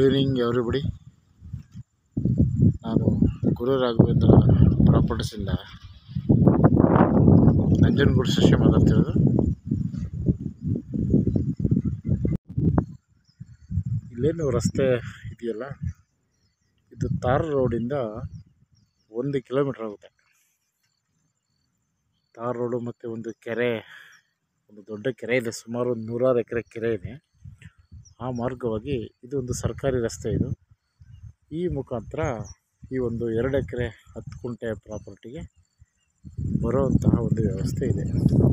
Good evening everybody ನಾನು ಗುರು ರಾಘವೇಂದ್ರ ಪ್ರಾಪರ್ಟೀಸಿಂದ ನಂಜನಗೂಡು ಶಶಿ ಮಾತಾಡ್ತಿರೋದು ಇಲ್ಲೇನು ರಸ್ತೆ ಇದೆಯಲ್ಲ ಇದು ತಾರ್ ರೋಡಿಂದ ಒಂದು ಕಿಲೋಮೀಟ್ರ್ ಆಗುತ್ತೆ ತಾರ್ ರೋಡು ಮತ್ತು ಒಂದು ಕೆರೆ ಒಂದು ದೊಡ್ಡ ಕೆರೆ ಇದೆ ಸುಮಾರು ಒಂದು ನೂರಾರು ಎಕರೆ ಕೆರೆ ಇದೆ ಆ ಮಾರ್ಗವಾಗಿ ಇದು ಒಂದು ಸರ್ಕಾರಿ ರಸ್ತೆ ಇದು ಈ ಮುಖಾಂತರ ಈ ಒಂದು ಎರಡು ಎಕರೆ ಹತ್ತು ಕುಂಟೆ ಪ್ರಾಪರ್ಟಿಗೆ ಬರುವಂತಹ ಒಂದು ವ್ಯವಸ್ಥೆ ಇದೆ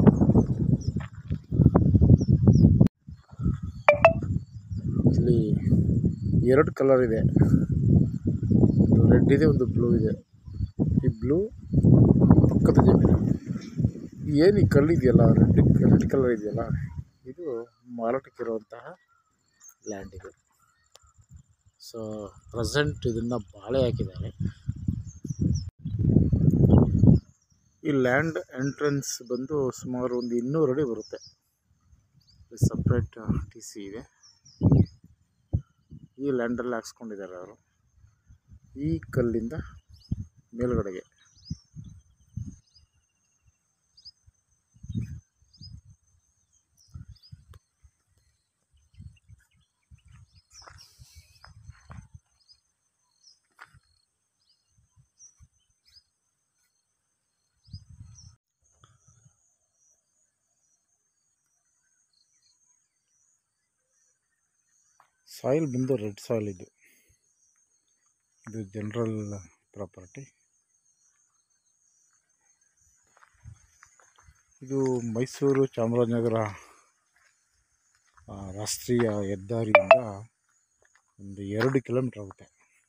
ಇಲ್ಲಿ ಎರಡು ಕಲರ್ ಇದೆ ಒಂದು ರೆಡ್ ಇದೆ ಒಂದು ಬ್ಲೂ ಇದೆ ಈ ಬ್ಲೂ ಪಕ್ಕದ ಜಮೀನು ಏನು ಈ ಕಲ್ಲಿದೆಯಲ್ಲ ರೆಡ್ ರೆಡ್ ಕಲರ್ ಇದೆಯಲ್ಲ ಇದು ಮಾರಾಟಕ್ಕಿರುವಂತಹ ಲ್ಯಾಂಡ್ ಇದು ಸೊ ಪ್ರೆಸೆಂಟ್ ಇದನ್ನು ಬಾಳೆ ಹಾಕಿದ್ದಾರೆ ಈ ಲ್ಯಾಂಡ್ ಎಂಟ್ರೆನ್ಸ್ ಬಂದು ಸುಮಾರು ಒಂದು ಇನ್ನೂರು ಅಡಿ ಬರುತ್ತೆ ಸಪ್ರೇಟ್ ಟಿ ಸಿ ಇದೆ ಈ ಲ್ಯಾಂಡಲ್ಲಿ ಹಾಕ್ಸ್ಕೊಂಡಿದ್ದಾರೆ ಅವರು ಈ ಕಲ್ಲಿಂದ ಮೇಲ್ಗಡೆಗೆ ಸಾಯಿಲ್ ಬಂದು ರೆಡ್ ಸಾಯಿಲ್ ಇದು ಇದು ಜನರಲ್ ಪ್ರಾಪರ್ಟಿ ಇದು ಮೈಸೂರು ಚಾಮರಾಜನಗರ ಆ, ರಾಷ್ಟ್ರೀಯ ಹೆದ್ದಾರಿಯಿಂದ ಒಂದು ಎರಡು ಕಿಲೋಮೀಟ್ರ್ ಆಗುತ್ತೆ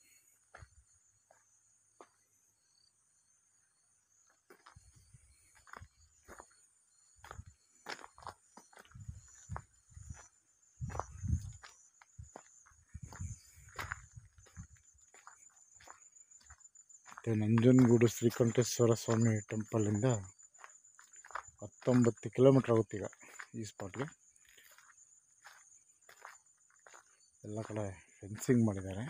ಮತ್ತು ನಂಜನಗೂಡು ಶ್ರೀಕಂಠೇಶ್ವರ ಸ್ವಾಮಿ ಟೆಂಪಲಿಂದ ಹತ್ತೊಂಬತ್ತು ಕಿಲೋಮೀಟ್ರ್ ಆಗುತ್ತೆ ಈಗ ಈ ಸ್ಪಾಟ್ಗೆ ಎಲ್ಲ ಕಡೆ ಫೆನ್ಸಿಂಗ್ ಮಾಡಿದ್ದಾರೆ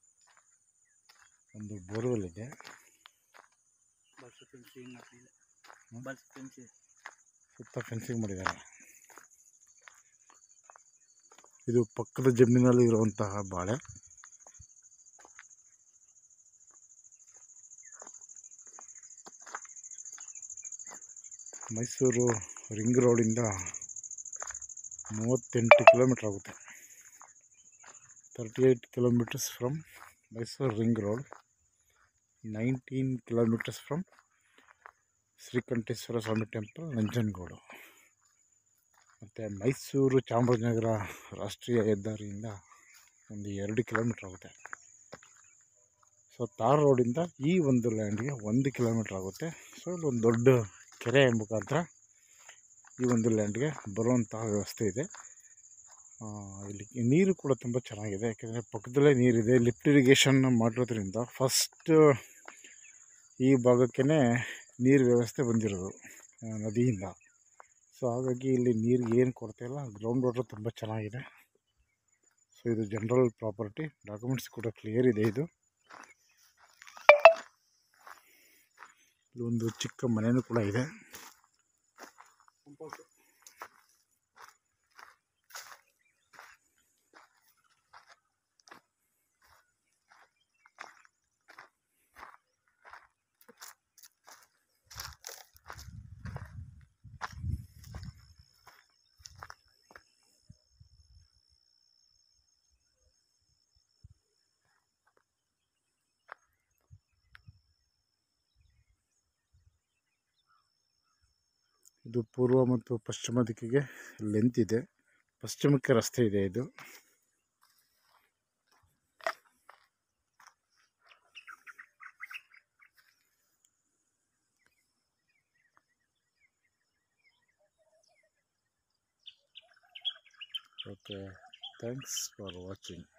ಒಂದು ಬೋರ್ವೆಲ್ ಇದೆ ಬಸ್ ಫೆನ್ಸಿಂಗ್ ಹಾಕಲಿಲ್ಲ ಹ್ಮ್. ಬಸ್ ಫೆನ್ಸಿಂಗ್ ಸುತ್ತ ಫೆನ್ಸಿಂಗ್ ಮಾಡಿದ್ದಾರೆ ಇದು ಪಕ್ಕದ ಜಮೀನಲ್ಲಿ ಇರುವಂತಹ ಬಾಳೆ ಮೈಸೂರು ರಿಂಗ್ ರೋಡಿಂದ ಮೂವತ್ತೆಂಟು ಕಿಲೋಮೀಟ್ರ್ ಆಗುತ್ತೆ thirty eight kilometres from Mysuru ring road nineteen kilometres from Srikanteshwara Swamy temple Nanjangud ಮತ್ತು ಮೈಸೂರು ಚಾಮರಾಜನಗರ ರಾಷ್ಟ್ರೀಯ ಹೆದ್ದಾರಿಯಿಂದ ಒಂದು ಎರಡು ಕಿಲೋಮೀಟ್ರ್ ಆಗುತ್ತೆ ಸೊ ತಾರ್ ರೋಡಿಂದ ಈ ಒಂದು ಲ್ಯಾಂಡ್ಗೆ ಒಂದು ಕಿಲೋಮೀಟ್ರ್ ಆಗುತ್ತೆ ಸೊ ಇಲ್ಲೊಂದು ದೊಡ್ಡ ಕೆರೆ ಮುಖಾಂತರ ಈ ಒಂದು ಲ್ಯಾಂಡ್ಗೆ ಬರುವಂತಹ ವ್ಯವಸ್ಥೆ ಇದೆ ಆ, ಇಲ್ಲಿ ನೀರು ಕೂಡ ತುಂಬ ಚೆನ್ನಾಗಿದೆ ಯಾಕೆಂದರೆ ಪಕ್ಕದಲ್ಲೇ ನೀರಿದೆ ಲಿಫ್ಟ್ ಇರಿಗೇಷನ್ ಮಾಡಿರೋದ್ರಿಂದ ಫಸ್ಟ್ ಈ ಭಾಗಕ್ಕೇ ನೀರು ವ್ಯವಸ್ಥೆ ಬಂದಿರೋದು ಆ, ನದಿಯಿಂದ ಸೊ ಹಾಗಾಗಿ ಇಲ್ಲಿ ನೀರಿಗೆ ಏನು ಕೊರತೆ ಇಲ್ಲ ಗ್ರೌಂಡ್ ವಾಟರ್ ತುಂಬ ಚೆನ್ನಾಗಿದೆ ಸೊ ಇದು ಜನರಲ್ ಪ್ರಾಪರ್ಟಿ ಡಾಕ್ಯುಮೆಂಟ್ಸ್ ಕೂಡ ಕ್ಲಿಯರ್ ಇದೆ ಇದು ಇಲ್ಲಿ ಒಂದು ಚಿಕ್ಕ ಮನೆಯೂ ಕೂಡ ಇದೆ ಇದು ಪೂರ್ವ ಮತ್ತು ಪಶ್ಚಿಮ ದಿಕ್ಕಿಗೆ ಲೆಂತ್ ಇದೆ ಪಶ್ಚಿಮಕ್ಕೆ ರಸ್ತೆ ಇದೆ ಇದು ಓಕೆ ಥ್ಯಾಂಕ್ಸ್ ಫಾರ್ ವಾಚಿಂಗ್